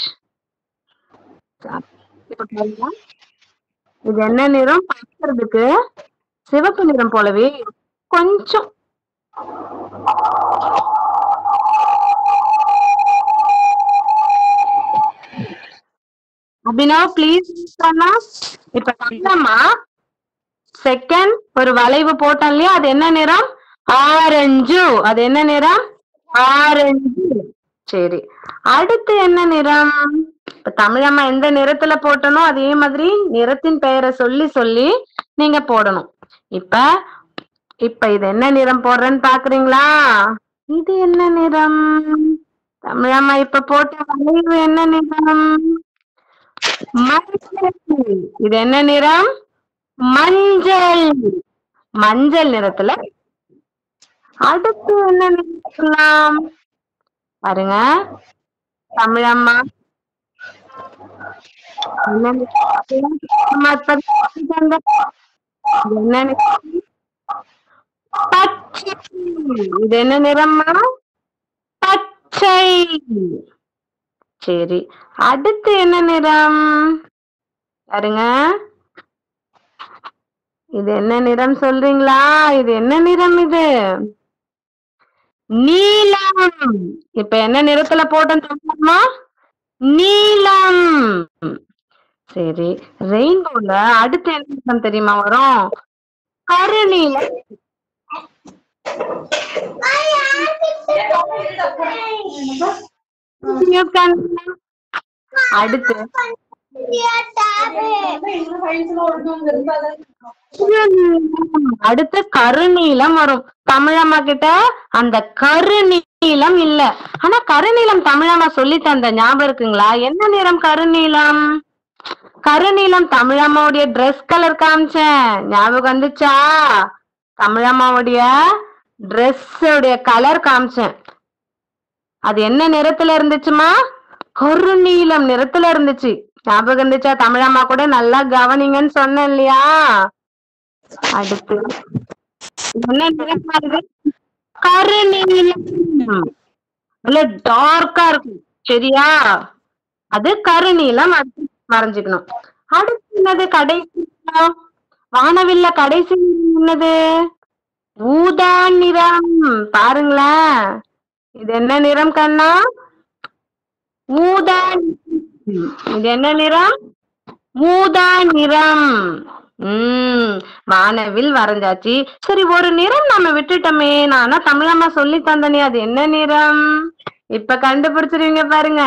இப்ப பாருங்க இது என்ன நிறம் பார்க்கறதுக்கு சிவப்பு நிறம் போலவே கொஞ்சம் அபினா ப்ளீஸ் இப்ப கண்ணம்மா செகண்ட் ஒரு வளைவு போட்டோம் இல்லையா அது என்ன நிறம் ஆரஞ்சு அது என்ன நிறம் ஆரஞ்சு சரி அடுத்து என்ன நிறம் இப்ப தமிழம்மா எந்த நிறத்துல போட்டனோ அதே மாதிரி நிறத்தின் பெயரை சொல்லி சொல்லி நீங்க போடணும் இப்ப இப்ப இது என்ன நிறம் போடுறேன்னு பாக்குறீங்களா இது என்ன நிறம் தமிழம்மா இப்ப போட்ட வளைவு என்ன நிறம் மஞ்சள் இது என்ன நிறம் மஞ்சள் மஞ்சள் நிறத்துல அடுத்து என்ன நிறம் பாருங்க தமிழம்மா என்ன நிறம்? அம்மா இப்ப சொல்லிட்டாங்க. இது என்ன நிறம்? பச்சை இது என்ன நிறம்மா பச்சை சரி அடுத்து என்ன நிறம் பாருங்க இது என்ன நிறம் சொல்றீங்களா இது என்ன நிறம் இது நீலம் இப்ப என்ன நிறத்துல போட்டோம் தெரியுமா நீலம் சரி ரெயின்போல அடுத்து என்ன நிறம் தெரியுமா வரும் கருநீலம் அடுத்து அடுத்து கருநீலம் வரும் தமிழம்மா கிட்ட அந்த கருநீலம் இல்ல ஆனா கருநீலம் தமிழம்மா சொல்லி தந்த ஞாபகம் இருக்குங்களா என்ன நிறம் கருநீலம் கருநீலம் தமிழம்மாவுடைய Dress கலர் காமிச்சேன் ஞாபகம் வந்துச்சா தமிழம்மாவுடைய Dress உடைய கலர் காமிச்சேன் அது என்ன நிறத்துல இருந்துச்சுமா கருநீலம் நிறத்துல இருந்துச்சு ஞாபகம் இருந்துச்சா தமிழம்மா கூட நல்லா கவனிங்கன்னு சொன்னேன் இல்லையா அடுத்து என்ன நிறம் பாருங்க கருநீலம் நல்ல டார்க்கா இருக்கும் சரியா அது கருநீலம் அது மறைஞ்சுக்கணும் அடுத்து என்னது கடைசி நிறம்? வானவில்ல கடைசி நிறம் என்னது ஊதா நிறம் பாருங்களேன் இது என்ன நிறம் கண்ணா ஊதா நிறம். இது என்ன நிறம் ஊதா நிறம் உம் வானவில் வரைஞ்சாச்சு சரி ஒரு நிறம் நம்ம விட்டுட்டோமே நானா தமிழம்மா சொல்லி தந்தனே அது என்ன நிறம் இப்ப கண்டுபிடிச்சிருவீங்க பாருங்க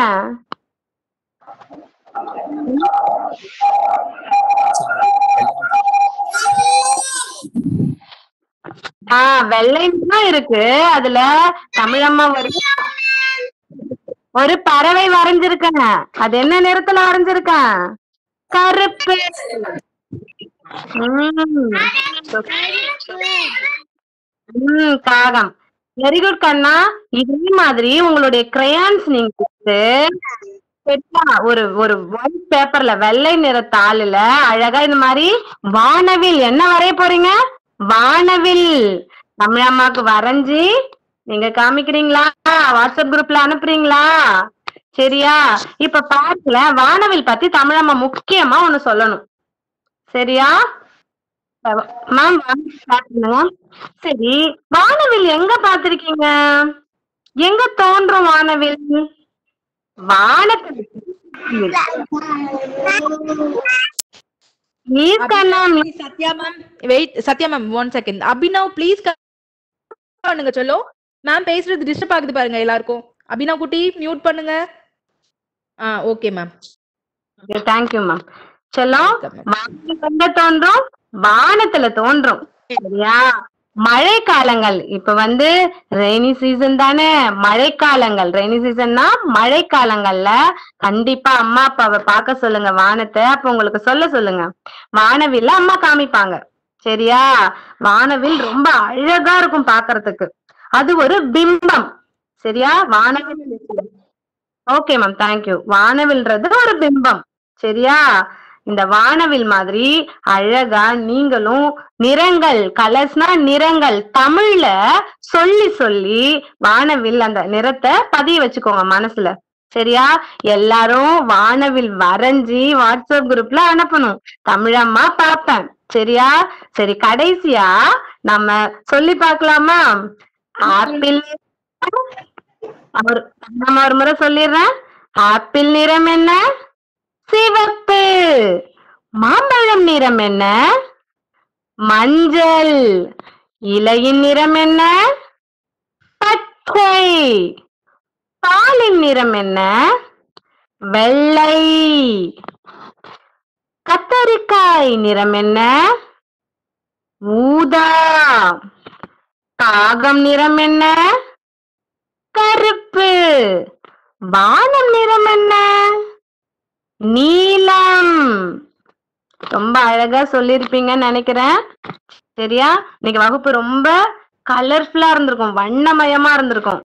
ஆஹ் வெள்ளை தான் இருக்கு அதுல தமிழம்மா ஒரு ஒரு பறவை வரைஞ்சிருக்கேன் அது என்ன நிறத்துல வரைஞ்சிருக்கேன் கருப்பு உம் உம் காகம் வெரி குட் கண்ணா இதே மாதிரி உங்களுடைய கிரையான்ஸ் நீங்க எடுத்து சரியா? ஒரு ஒரு ஒயிட் பேப்பர்ல வெள்ளை நிற தாளுல அழகா இந்த மாதிரி வானவில் என்ன வரைய போறீங்க வானவில் தமிழம்மாக்கு வரைஞ்சி நீங்க காமிக்கிறீங்களா வாட்ஸ்அப் குரூப்ல அனுப்புறீங்களா சரியா இப்ப பாருங்களேன் வானவில் பத்தி தமிழம்மா முக்கியமா ஒண்ணு சொல்லணும் சரியா மேம் பாத்துங்க சரி வானவில் எங்க பாத்திருக்கீங்க எங்க தோன்றும் வானவில் வானத்துல ப்ளீஸ் கண்ணா Sathya ma'am wait Sathya ma'am one second Abhinav please பண்ணுங்க சொல்லோ மேம் பேசுறது டிஸ்டர்ப் ஆகுது பாருங்க எல்லாருக்கும் அபினவ் குட்டி மியூட் பண்ணுங்க ஆ ஓகே மேம் தேங்க்யூ மேம் செல்லம் வானத்துல எங்க தோன்றும் வானத்துல தோன்றும் சரியா மழை காலங்கள் இப்ப வந்து ரெய்னி சீசன் தானே மழைக்காலங்கள் ரெய்னி சீசன்னா மழைக்காலங்கள்ல கண்டிப்பா அம்மா அப்பாவை பார்க்க சொல்லுங்க வானத்தை அப்ப உங்களுக்கு சொல்ல சொல்லுங்க வானவில்ல அம்மா காமிப்பாங்க சரியா வானவில் ரொம்ப அழகா இருக்கும் பாக்குறதுக்கு அது ஒரு பிம்பம் சரியா வானவில் ஓகே மேம் தேங்க்யூ வானவில்ன்றது ஒரு பிம்பம் சரியா இந்த வானவில் மாதிரி அழகா நீங்களும் நிறங்கள் கலர்ஸ்னா நிறங்கள் தமிழ்ல சொல்லி சொல்லி வானவில் அந்த நிறத்தை பதிய வச்சுக்கோங்க மனசுல சரியா எல்லாரும் வானவில் வரைஞ்சி வாட்ஸ்அப் குரூப்ல அனுப்பணும் தமிழம்மா பார்ப்பேன் சரியா சரி கடைசியா நம்ம சொல்லி பார்க்கலாமா ஆப்பிள் ஒரு நம்ம ஒரு முறை சொல்லிடுறேன் ஆப்பிள் நிறம் என்ன சிவப்பு மாம்பழம் நிறம் என்ன மஞ்சள் இலையின் நிறம் என்ன பச்சை பாலின் நிறம் என்ன வெள்ளை கத்தரிக்காய் நிறம் என்ன ஊதா காகம் நிறம் என்ன கருப்பு வானம் நிறம் என்ன நீலம் ரொம்ப அழகா சொல்லியிருப்பீங்கன்னு நினைக்கிறேன் சரியா இன்னைக்கு வகுப்பு ரொம்ப கலர்ஃபுல்லா இருந்திருக்கும் வண்ணமயமா இருந்திருக்கும்